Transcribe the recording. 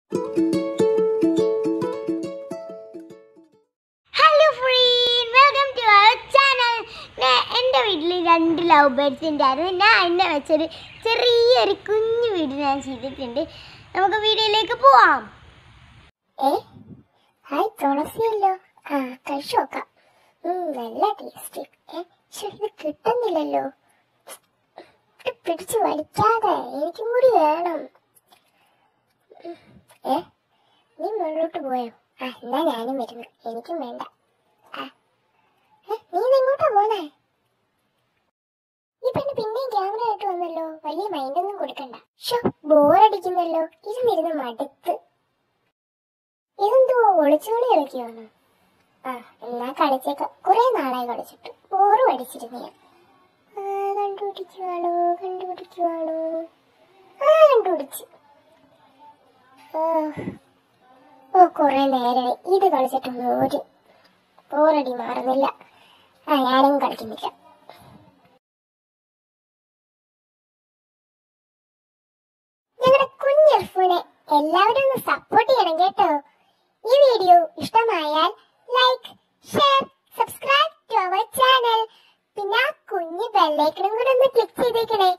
hello friends welcome to our channel എൻ്റെ വീട്ടിൽ രണ്ട് ലവ് ബേർഡ്സ് ഉണ്ടായിരുന്നു ഞാൻ എന്നെ വെച്ചൊരു ചെറിയൊരു കുഞ്ഞു വീഡിയോ ഞാൻ ചെയ്തിട്ടുണ്ട് നമുക്ക് വീഡിയോയിലേക്ക് പോവാം ഏ ഹായ് തുളസിയല്ലോ ആ കഴിച്ചു നോക്കാം ഉം, നല്ല ടേസ്റ്റ് ഏ പക്ഷെ ഇത് കിട്ടുന്നില്ലല്ലോ ഇത് പിടിച്ച് വലിക്കാതെ എനിക്കും കൂടി വേണം ഉം, ഏ നീ മുകളിലോട്ട് പോയോ ആ എന്നാ ഞാനും വരുന്നു എനിക്കും വേണ്ട ആ ഏ, നീ ഇതെങ്ങോട്ടാ പോണേ ഈ പെണ്ണ് പിന്നെയും ക്യാമറ ആയിട്ട് വന്നല്ലോ വലിയ മൈൻഡൊന്നും കൊടുക്കണ്ട ഷോ ബോറടിക്കുന്നല്ലോ ഇരുന്നിരുന്ന് മടുത്ത് ഇതെന്തോ ഒളിച്ചോളി കളിക്കുവാണ് ആ എന്നാ കളിച്ചേക്കാം കുറെ നാളായി കളിച്ചിട്ട് ബോറ് പഠിച്ചിരുന്നു ഞാൻ ആ, കണ്ടുപിടിക്കുവാണോ കണ്ടുപിടിക്കുവാണോ ആ കണ്ടുപിടിച്ചു ആ ഓ കുറെ നേരമായി ഇത് കളിച്ചിട്ടൊന്നും ഒരു ബോറടി മാറുന്നില്ല ആ ഞാനും കളിക്കുന്നില്ല ഞങ്ങളുടെ കുഞ്ഞെൽഫൂനെ എല്ലാവരും ഒന്ന് സപ്പോർട്ട് ചെയ്യണം കേട്ടോ ഈ വീഡിയോ ഇഷ്ടമായാൽ like share subscribe to our channel പിന്നെ ആ കുഞ്ഞ് ബെല്ലൈക്കണും കൂടെ ഒന്ന് ക്ലിക്ക് ചെയ്തേക്കണേ